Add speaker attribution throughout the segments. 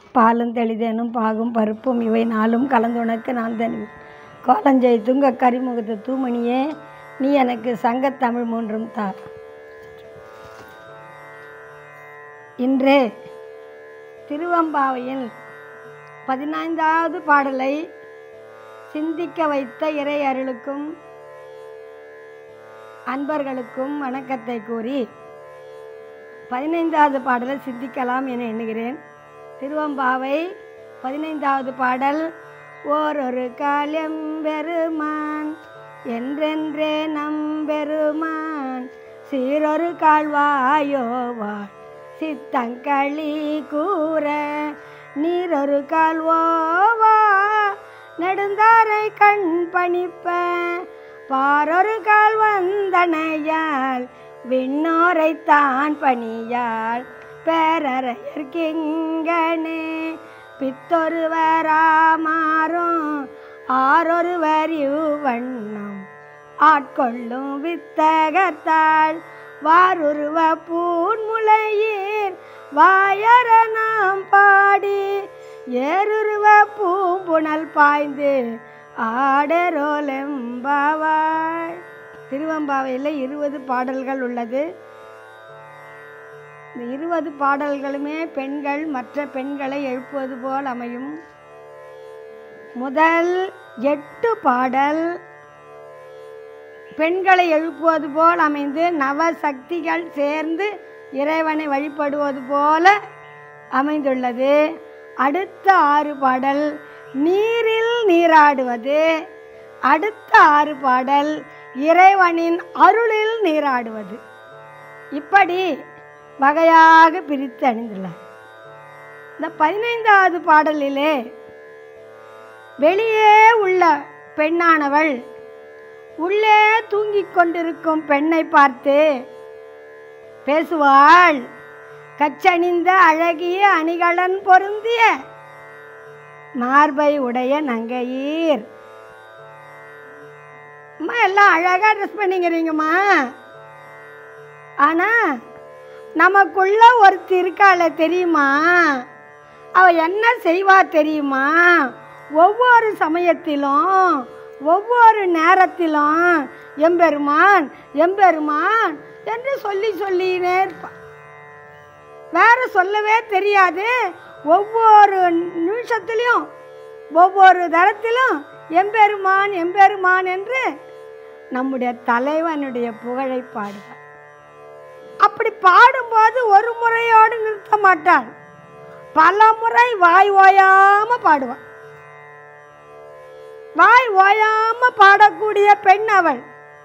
Speaker 1: பாலும் தெளிதேனும் பாகும் பருப்பும் இவை நாளும் கலந்துணக்கு நான் தனி கோலஞ்செய் துங்க கரிமுகத்து தூமணியே நீ எனக்கு சங்கத்தமிழ் மூன்றும் தா இன்று திருவம்பாவையில் பதினைந்தாவது பாடலை சிந்திக்க வைத்த இறை அருளுக்கும் அன்பர்களுக்கும் வணக்கத்தை கூறி பதினைந்தாவது பாடலை சிந்திக்கலாம் என எண்ணுகிறேன் திருவம்பாவை பதினைந்தாவது பாடல் ஓரொரு காலம் பெருமான் என்றென்றே நம்பெருமான் சீரொரு கால்வாயோவாள் சித்தங்களி கூற நீரொரு கால்வோவா நெடுந்தாரை கண் பணிப்ப பாரொரு கால் வந்தனையாள் விண்ணோரை தான் பணியாள் பேரறையர்கிங்கனே பித்தொருவராமாறும் ஆரொருவர் வண்ணம் ஆட்கொள்ளும் வித்தகத்தாள் வாருருவ பூன்முளையீர் வாயர நாம் பாடி ஏறுருவ பூம்புணல் பாய்ந்து ஆடரோலெம்பாவாய் திருவம்பாவையில் இருபது பாடல்கள் உள்ளது இந்த இருபது பாடல்களுமே பெண்கள் மற்ற பெண்களை எழுப்புவது போல் அமையும் முதல் எட்டு பாடல் பெண்களை எழுப்புவது போல் அமைந்து நவசக்திகள் சேர்ந்து இறைவனை வழிபடுவது போல அமைந்துள்ளது அடுத்த ஆறு பாடல் நீரில் நீராடுவது அடுத்த ஆறு பாடல் இறைவனின் அருளில் நீராடுவது இப்படி வகையாக பிரித்து அணிந்துள்ளார் இந்த பதினைந்தாவது பாடலிலே வெளியே உள்ள பெண்ணானவள் உள்ளே தூங்கிக் கொண்டிருக்கும் பெண்ணை பார்த்து பேசுவாள் கச்சணிந்த அழகிய அணிகலன் பொருந்திய மார்பை உடைய நங்கையீர் அம்மா எல்லாம் அழகாக ட்ரெஸ் பண்ணிக்கிறீங்கம்மா ஆனால் நமக்குள்ள ஒருத்தி இருக்காள தெரியுமா அவ என்ன செய்வா தெரியுமா ஒவ்வொரு சமயத்திலும் ஒவ்வொரு நேரத்திலும் எம்பெருமான் எம்பெருமான் என்று சொல்லி சொல்லினே இருப்பான் வேற சொல்லவே தெரியாது ஒவ்வொரு நிமிஷத்துலையும் ஒவ்வொரு தரத்திலும் எம்பெருமான் எம்பெருமான் என்று நம்முடைய தலைவனுடைய புகழை பாடுவார் அப்படி பாடும்போது ஒரு முறையோடு நிறுத்த மாட்டாள் பல முறை வாய் ஓயாம பாடுவாள் வாய் ஓயாம பாடக்கூடிய பெண் அவள்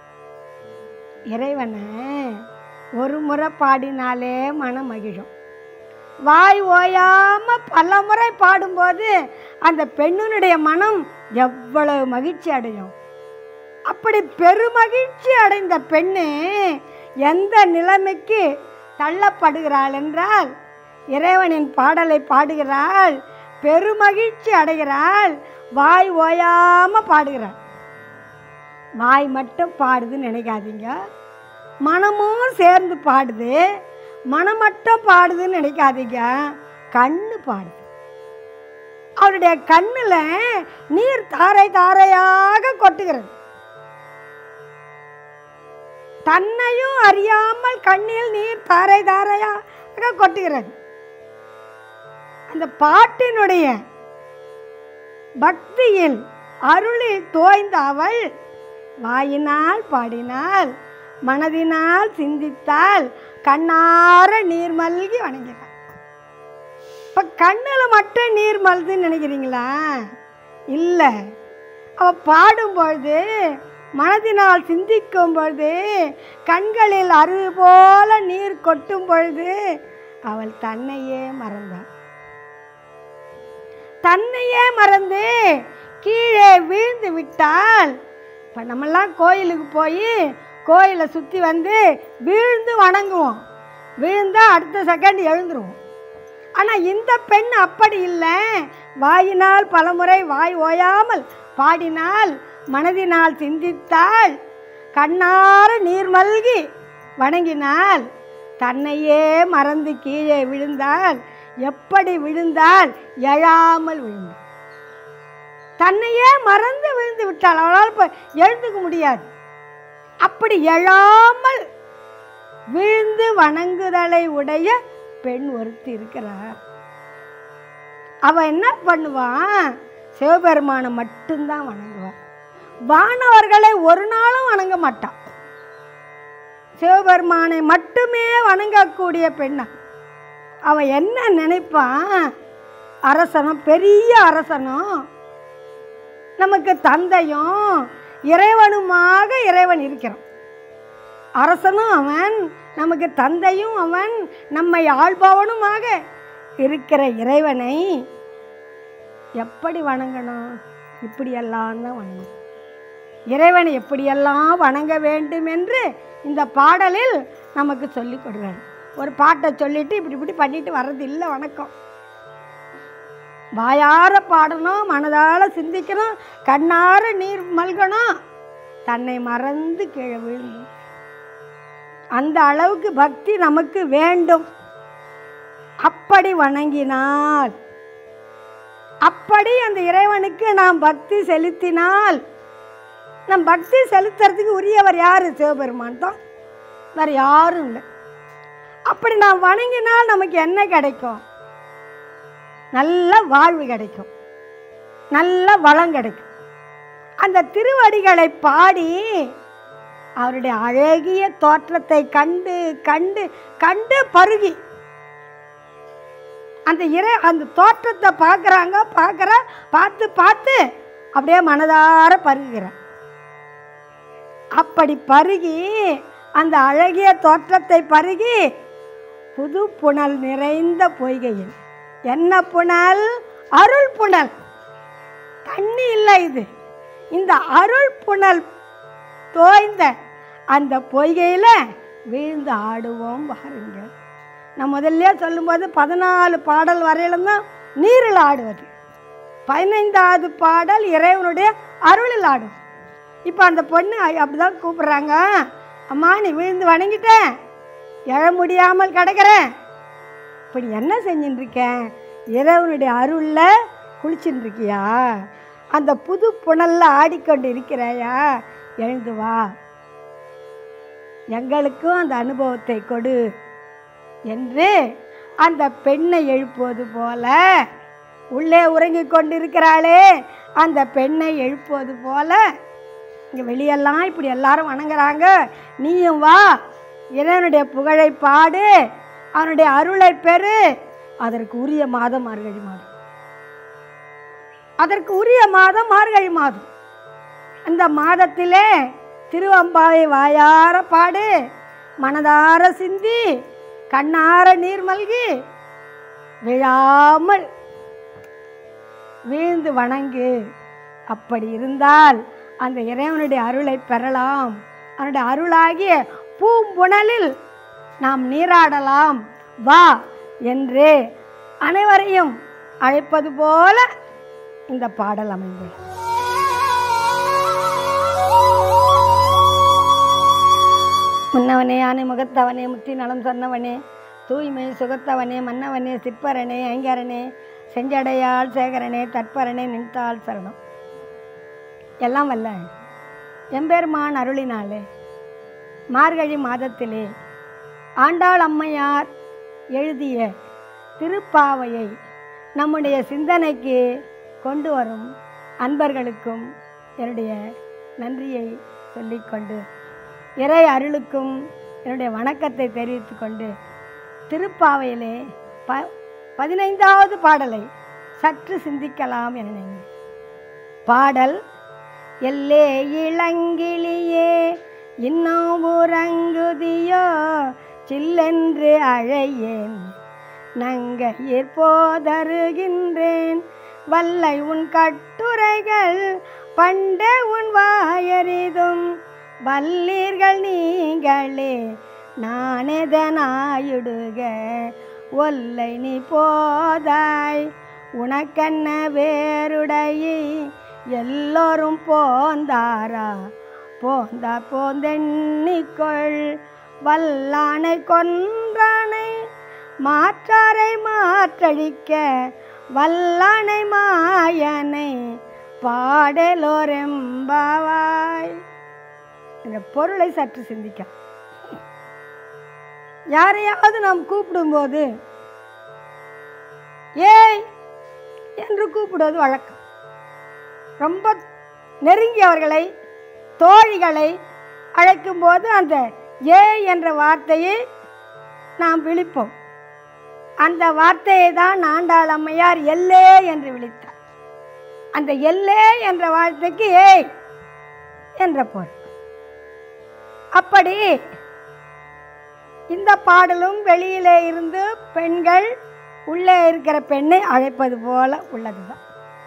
Speaker 1: இறைவனை ஒரு முறை பாடினாலே மனம் மகிழும் வாய் ஓயாம பல முறை பாடும்போது அந்த பெண்ணினுடைய மனம் எவ்வளவு மகிழ்ச்சி அடையும் அப்படி பெருமகிழ்ச்சி அடைந்த பெண்ணு எந்த நிலைமைக்கு தள்ளப்படுகிறாள் என்றால் இறைவனின் பாடலை பாடுகிறாள் பெருமகிழ்ச்சி அடைகிறாள் வாய் ஓயாம பாடுகிறாள் வாய் மட்டும் பாடுதுன்னு நினைக்காதீங்க மனமும் சேர்ந்து பாடுது மனம் மட்டும் பாடுதுன்னு நினைக்காதீங்க கண்ணு பாடுது அவருடைய கண்ணில் நீர் தாரை தாரையாக கொட்டுகிறது தன்னையும் அறியாமல் கண்ணில் நீர் தாரை தாரையாக கொட்டுகிறது அந்த பாட்டினுடைய பக்தியில் அருளில் தோய்ந்த அவள் வாயினால் பாடினாள் மனதினால் சிந்தித்தால் கண்ணார நீர் மல்கி வணங்கினாள் இப்போ கண்ணில் மட்டும் நீர் மல்துன்னு நினைக்கிறீங்களா இல்லை அவள் பாடும்பொழுது மனதினால் சிந்திக்கும் பொழுது கண்களில் அருவி போல நீர் கொட்டும் பொழுது அவள் தன்னையே மறந்தாள் தன்னையே மறந்து கீழே வீழ்ந்து விட்டால் இப்போ நம்மெல்லாம் கோயிலுக்கு போய் கோயிலை சுற்றி வந்து வீழ்ந்து வணங்குவோம் விழுந்தால் அடுத்த செகண்ட் எழுந்துருவோம் ஆனால் இந்த பெண் அப்படி இல்லை வாயினால் பலமுறை வாய் ஓயாமல் பாடினால் மனதினால் சிந்தித்தாள் கண்ணார நீர் மல்கி வணங்கினால் தன்னையே மறந்து கீழே விழுந்தால் எப்படி விழுந்தால் எழாமல் விழுந்தாள் தன்னையே மறந்து விழுந்து விட்டாள் அவளால் இப்போ எழுந்துக்க முடியாது அப்படி எழாமல் விழுந்து வணங்குதலை உடைய பெண் ஒருத்தி இருக்கிறார் அவ என்ன பண்ணுவான் சிவபெருமானை மட்டும்தான் வணங்குவான் வானவர்களை ஒரு நாளும் வணங்க மாட்டான் சிவபெருமானை மட்டுமே வணங்கக்கூடிய பெண்ணா அவன் என்ன நினைப்பான் அரசனும் பெரிய அரசனும் நமக்கு தந்தையும் இறைவனுமாக இறைவன் இருக்கிறான் அரசனும் அவன் நமக்கு தந்தையும் அவன் நம்மை ஆள்பவனுமாக இருக்கிற இறைவனை எப்படி வணங்கணும் இப்படியெல்லாம் தான் வணங்கணும் இறைவனை எப்படியெல்லாம் வணங்க வேண்டும் என்று இந்த பாடலில் நமக்கு சொல்லிக் கொடுறாரு ஒரு பாட்டை சொல்லிட்டு இப்படி இப்படி பண்ணிட்டு வர்றது இல்லை வணக்கம் வாயார பாடணும் மனதார சிந்திக்கணும் கண்ணார நீர் மல்கணும் தன்னை மறந்து கீழே விழுந்து அந்த அளவுக்கு பக்தி நமக்கு வேண்டும் அப்படி வணங்கினால் அப்படி அந்த இறைவனுக்கு நாம் பக்தி செலுத்தினால் நம் பக்தி செலுத்துறதுக்கு உரியவர் யார் சிவபெருமான் தான் வேறு யாரும் இல்லை அப்படி நாம் வணங்கினால் நமக்கு என்ன கிடைக்கும் நல்ல வாழ்வு கிடைக்கும் நல்ல வளம் கிடைக்கும் அந்த திருவடிகளை பாடி அவருடைய அழகிய தோற்றத்தை கண்டு கண்டு கண்டு பருகி அந்த இறை அந்த தோற்றத்தை பார்க்குறாங்க பார்க்குற பார்த்து பார்த்து அப்படியே மனதார பருகுகிறான் அப்படி பருகி அந்த அழகிய தோற்றத்தை பருகி புது புனல் நிறைந்த பொய்கையில் என்ன புனல் அருள் புனல் தண்ணி இல்லை இது இந்த அருள் புனல் தோய்ந்த அந்த பொய்கையில் வீழ்ந்து ஆடுவோம் வாருங்கள் நான் முதல்ல சொல்லும்போது பதினாலு பாடல் வரையிலும் தான் நீரில் ஆடுவது பதினைந்தாவது பாடல் இறைவனுடைய அருளில் ஆடும் இப்போ அந்த பொண்ணு அப்படி தான் கூப்பிட்றாங்க அம்மா நீ விழுந்து வணங்கிட்டேன் எழ முடியாமல் கிடக்கிறேன் இப்படி என்ன செஞ்சுட்டு இருக்கேன் இறைவனுடைய அருளில் குளிச்சுட்டு இருக்கியா அந்த புது புனல்ல ஆடிக்கொண்டு இருக்கிறாயா எழுந்து வா எங்களுக்கும் அந்த அனுபவத்தை கொடு என்று அந்த பெண்ணை எழுப்புவது போல உள்ளே உறங்கிக் கொண்டிருக்கிறாளே அந்த பெண்ணை எழுப்புவது போல இங்கே வெளியெல்லாம் இப்படி எல்லாரும் வணங்குறாங்க நீயும் வா இறைவனுடைய புகழை பாடு அவனுடைய அருளை பெறு அதற்கு உரிய மாதம் மார்கழி மாதம் அதற்கு உரிய மாதம் மார்கழி மாதம் அந்த மாதத்திலே திருவம்பாவை வாயார பாடு மனதார சிந்தி கண்ணார நீர் மல்கி விழாமல் வீழ்ந்து வணங்கு அப்படி இருந்தால் அந்த இறைவனுடைய அருளை பெறலாம் அவனுடைய அருளாகிய பூம்புணலில் நாம் நீராடலாம் வா என்று அனைவரையும் அழைப்பது போல இந்த பாடல் அமைந்துள்ளது முன்னவனே ஆனை முகத்தவனே முத்தி நலம் சொன்னவனே தூய்மை சுகத்தவனே மன்னவனே சிற்பரனே ஐங்கரனே செஞ்சடையாள் சேகரனே தற்பரனே நின்றாள் சரணம் எல்லாம் வல்ல எம்பெருமான் அருளினாலே மார்கழி மாதத்திலே ஆண்டாள் அம்மையார் எழுதிய திருப்பாவையை நம்முடைய சிந்தனைக்கு கொண்டு வரும் அன்பர்களுக்கும் என்னுடைய நன்றியை சொல்லிக்கொண்டு இறை அருளுக்கும் என்னுடைய வணக்கத்தை தெரிவித்து கொண்டு திருப்பாவையிலே ப பதினைந்தாவது பாடலை சற்று சிந்திக்கலாம் என நினைக்கிறேன். பாடல் எல்லே இளங்கிளியே இன்னும் உறங்குதியோ சில்லென்று அழையேன் நங்கையிற் போதருகின்றேன் வல்லை உன் கட்டுரைகள் பண்டே உன் வாயறிதும் வல்லீர்கள் நீங்களே நானெதனாயிடுக ஒல்லை நீ போதாய் உனக்கென்ன வேறுடையை எல்லோரும் போந்தாரா போந்தா போந்தெண்ணிக்கொள் வல்லானை கொன்றானை மாற்றாரை மாற்றழிக்க வல்லானை மாயனை பாடலோரெம்பாவாய் இந்த பொருளை சற்று சிந்திக்க யாரையாவது நாம் கூப்பிடும்போது ஏய் என்று கூப்பிடுவது வழக்கம் ரொம்ப நெருங்கியவர்களை தோழிகளை அழைக்கும்போது அந்த ஏ என்ற வார்த்தையை நாம் விழிப்போம் அந்த வார்த்தையை தான் ஆண்டாள் அம்மையார் எல்லே என்று விழித்தார் அந்த எல்லே என்ற வார்த்தைக்கு ஏய் என்ற பொருள் அப்படி இந்த பாடலும் வெளியிலே இருந்து பெண்கள் உள்ளே இருக்கிற பெண்ணை அழைப்பது போல உள்ளதுதான்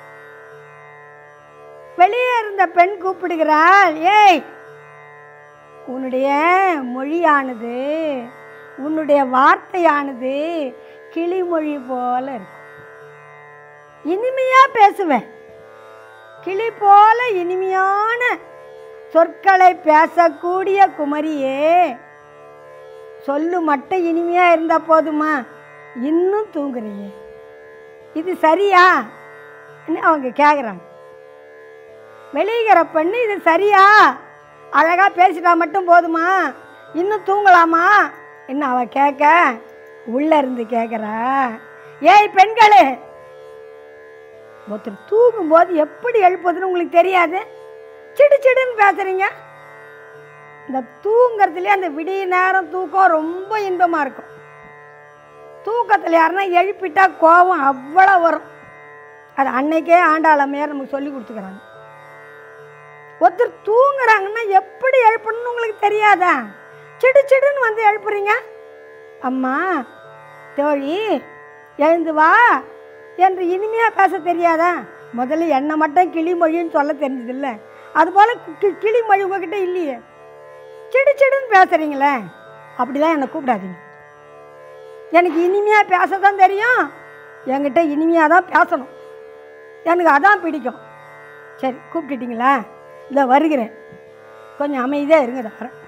Speaker 1: வெளியே இருந்த பெண் கூப்பிடுகிறாள் ஏய் உன்னுடைய மொழியானது உன்னுடைய வார்த்தையானது கிளிமொழி போல இருக்கும் இனிமையா பேசுவேன் கிளி போல இனிமையான சொற்களை பேசக்கூடிய குமரியே சொல்லு மட்டும் இனிமையா இருந்தா போதுமா இன்னும் தூங்குறியே இது சரியா அவங்க கேட்குறாங்க வெளியிற பெண்ணு இது சரியா அழகா பேசிட்டா மட்டும் போதுமா இன்னும் தூங்கலாமா என்ன அவ கேட்க உள்ள இருந்து கேட்குறா ஏய் பெண்களே ஒருத்தர் தூங்கும்போது எப்படி எழுப்புதுன்னு உங்களுக்கு தெரியாது சிடு சிடுன்னு பேசுறீங்க இந்த தூங்குறதுலேயே அந்த விடிய நேரம் தூக்கம் ரொம்ப இன்பமாக இருக்கும் தூக்கத்தில் யாருன்னா எழுப்பிட்டா கோபம் அவ்வளோ வரும் அது அன்னைக்கே ஆண்டாளம்மையார் நமக்கு சொல்லி கொடுத்துக்கிறாங்க ஒருத்தர் தூங்குறாங்கன்னா எப்படி எழுப்பணும்னு உங்களுக்கு தெரியாதா சிடு சிடுன்னு வந்து எழுப்புறீங்க அம்மா தோழி எழுந்து வா என்று இனிமையாக பேச தெரியாதா முதல்ல என்னை மட்டும் கிளிமொழின்னு சொல்ல தெரிஞ்சதில்ல அதுபோல் கி- கிளிமொழி உங்ககிட்ட இல்லையே சிடு சிடுன்னு பேசுகிறீங்களே அப்படிலாம் என்னை கூப்பிடாதீங்க எனக்கு இனிமையாக பேச தான் தெரியும் என்கிட்ட இனிமையாக தான் பேசணும் எனக்கு அதான் பிடிக்கும் சரி கூப்பிட்டுட்டீங்களா இல்லை வருகிறேன் கொஞ்சம் அமைதியாக இருங்க இதோ வரேன்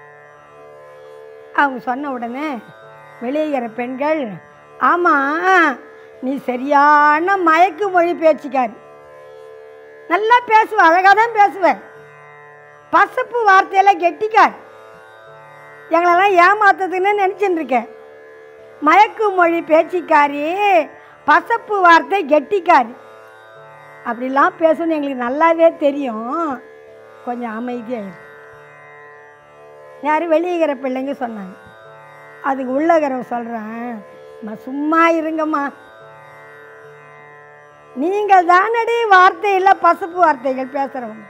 Speaker 1: அவங்க சொன்ன உடனே வெளியேற பெண்கள் ஆமாம் நீ சரியான மயக்கு மொழி பேச்சுக்காரு நல்லா பேசுவ அழகாக தான் பேசுவேன் பசப்பு வார்த்தையெல்லாம் கெட்டிக்கார் எங்களெல்லாம் ஏமாத்துறதுன்னு நினச்சின்னு இருக்கேன் மயக்கு மொழி பேச்சுக்காரி பசப்பு வார்த்தை கெட்டிக்காரி அப்படிலாம் பேசணும்னு எங்களுக்கு நல்லாவே தெரியும் கொஞ்சம் அமைதியாக இரு யாரும் வெளியேகிற பிள்ளைங்க சொன்னாங்க அதுக்கு உள்ளகிறவ சொல்கிறேன் அம்மா சும்மா இருங்கம்மா நீங்கள் தானடி வார்த்தையில் பசுப்பு வார்த்தைகள் பேசுகிறவங்க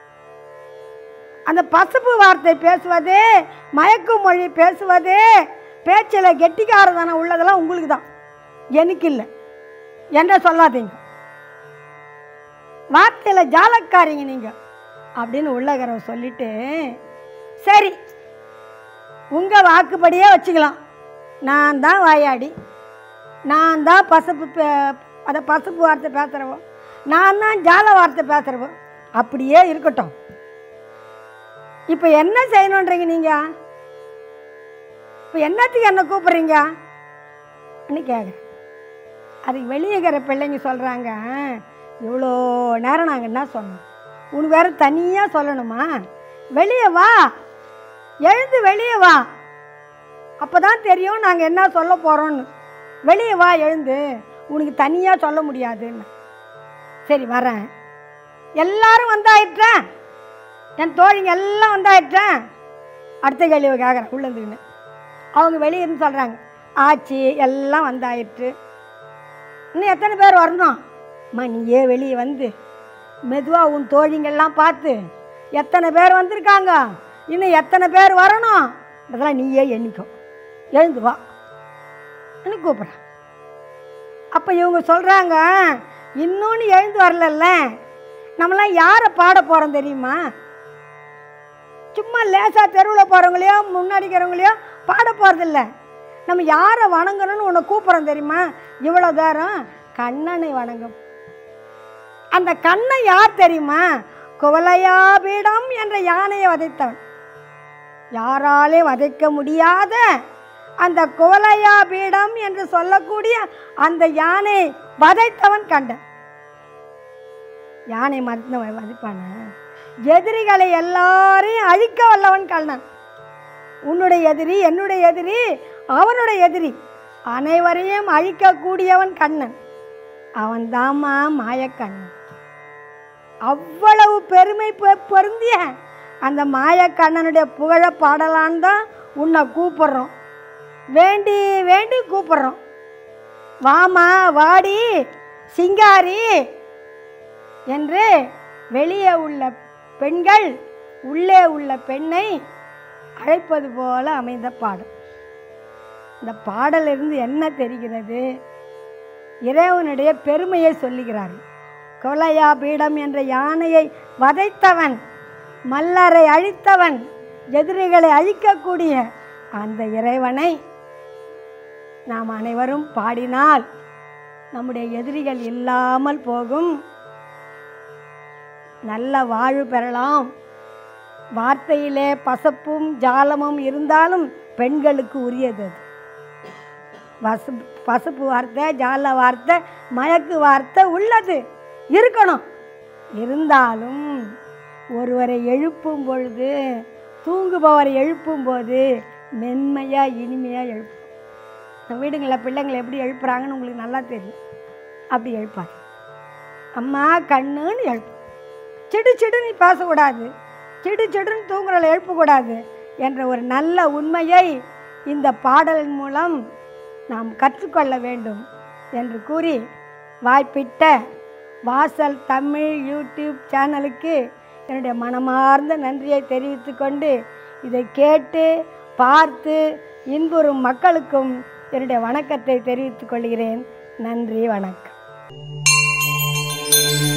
Speaker 1: அந்த பசுப்பு வார்த்தை பேசுவது மயக்கு மொழி பேசுவது பேச்சில் கெட்டிக்காரதான உள்ளதெல்லாம் உங்களுக்கு தான் எனக்கு இல்லை என்ன சொல்லாதீங்க வார்த்தையில் ஜாலக்காரிங்க நீங்கள் அப்படின்னு உள்ளகரவ சொல்லிட்டு சரி உங்கள் வாக்குப்படியே வச்சுக்கலாம் நான் தான் வாயாடி நான் தான் பசுப்பு பே- அதை பசுப்பு வார்த்தை பேசுகிறவோ நான் தான் ஜால வார்த்தை பேசுகிறவோ அப்படியே இருக்கட்டும் இப்போ என்ன செய்யணுன்றீங்க நீங்கள் இப்போ என்னத்துக்கு என்ன கூப்பிட்றீங்க கேட்குறேன் அதுக்கு வெளியே இருக்கிற பிள்ளைங்க சொல்கிறாங்க இவ்வளோ நேரம் நாங்கள் என்ன சொன்னோம் உனக்கு வேறு தனியாக சொல்லணுமா வெளியே வா எழுந்து வெளியே வா அப்போ தான் தெரியும் நாங்கள் என்ன சொல்ல போகிறோன்னு வெளியே வா எழுந்து உனக்கு தனியாக சொல்ல முடியாதுன்னு சரி வரேன் எல்லாரும் வந்தாயிட்டேன் என் தோழிங்க எல்லாம் வந்தாயிட்டேன் அடுத்த கேள்வி கேட்குறேன் உள்ளந்துக்குன்னு அவங்க வெளியே இருந்து சொல்கிறாங்க ஆச்சி எல்லாம் வந்தாயிற்று இன்னும் எத்தனை பேர் வரணும் அம்மா நீயே வெளியே வந்து மெதுவாக உன் தோழிங்கெல்லாம் பார்த்து எத்தனை பேர் வந்திருக்காங்க இன்னும் எத்தனை பேர் வரணும் அதெல்லாம் நீயே எண்ணிக்கோ எழுந்து வா எனக்கு கூப்பிட்றேன் அப்போ இவங்க சொல்கிறாங்க இன்னொன்று எழுந்து வரலல்ல நம்மளாம் யாரை பாட போகிறோம் தெரியுமா சும்மா லேசாக தெருவில் போகிறவங்களையோ முன்னாடி இருக்கிறவங்களையோ பாட போகிறதில்ல நம்ம யாரை வணங்கணும்னு உன்னை கூப்பிட்றோம் தெரியுமா இவ்வளோ நேரம் கண்ணனை வணங்கும் அந்த கண்ணன் யார் தெரியுமா குவலையாபீடம் என்ற யானையை வதைத்தவன் யாராலே வதைக்க முடியாத அந்த குவலையா பீடம் என்று சொல்லக்கூடிய அந்த யானை வதைத்தவன் கண்டன் யானை மருத்துவ மதிப்பான எதிரிகளை எல்லாரையும் அழிக்க வல்லவன் கண்ணன் உன்னுடைய எதிரி என்னுடைய எதிரி அவனுடைய எதிரி அனைவரையும் அழிக்கக்கூடியவன் கண்ணன் அவன் தாமா மாயக்கண்ணன் அவ்வளவு பெருமை பெ- பொருந்திய அந்த மாயக்கண்ணனுடைய புகழ பாடலான் தான் உன்னை கூப்பிடுறோம் வேண்டி வேண்டி கூப்பிடுறோம் வாமா வாடி சிங்காரி என்று வெளியே உள்ள பெண்கள் உள்ளே உள்ள பெண்ணை அழைப்பது போல அமைந்த பாடல் இந்த பாடலிருந்து என்ன தெரிகிறது இறைவனுடைய பெருமையை சொல்லுகிறார் கொலையா பீடம் என்ற யானையை வதைத்தவன் மல்லரை அழித்தவன் எதிரிகளை அழிக்கக்கூடிய அந்த இறைவனை நாம் அனைவரும் பாடினால் நம்முடைய எதிரிகள் இல்லாமல் போகும் நல்ல வாழ்வு பெறலாம் வார்த்தையிலே பசப்பும் ஜாலமும் இருந்தாலும் பெண்களுக்கு உரியது அது வசு பசுப்பு வார்த்தை ஜால வார்த்தை மயக்கு வார்த்தை உள்ளது இருக்கணும் இருந்தாலும் ஒருவரை எழுப்பும் பொழுது தூங்குபவரை எழுப்பும் போது மென்மையாக இனிமையாக எழுப்பும் நம்ம வீடுங்களில் பிள்ளைங்களை எப்படி எழுப்புறாங்கன்னு உங்களுக்கு நல்லா தெரியும் அப்படி எழுப்பார் அம்மா கண்ணுன்னு எழுப்பு சிடு சிடுன்னு பேசக்கூடாது சிடு சிடுன்னு தூங்குறவளை எழுப்பக்கூடாது என்ற ஒரு நல்ல உண்மையை இந்த பாடலின் மூலம் நாம் கற்றுக்கொள்ள வேண்டும் என்று கூறி வாய்ப்பிட்ட வாசல் தமிழ் யூடியூப் சேனலுக்கு என்னுடைய மனமார்ந்த நன்றியை தெரிவித்துக் கொண்டு இதை கேட்டு பார்த்து இன்புறும் மக்களுக்கும் என்னுடைய வணக்கத்தை தெரிவித்துக் கொள்கிறேன் நன்றி வணக்கம்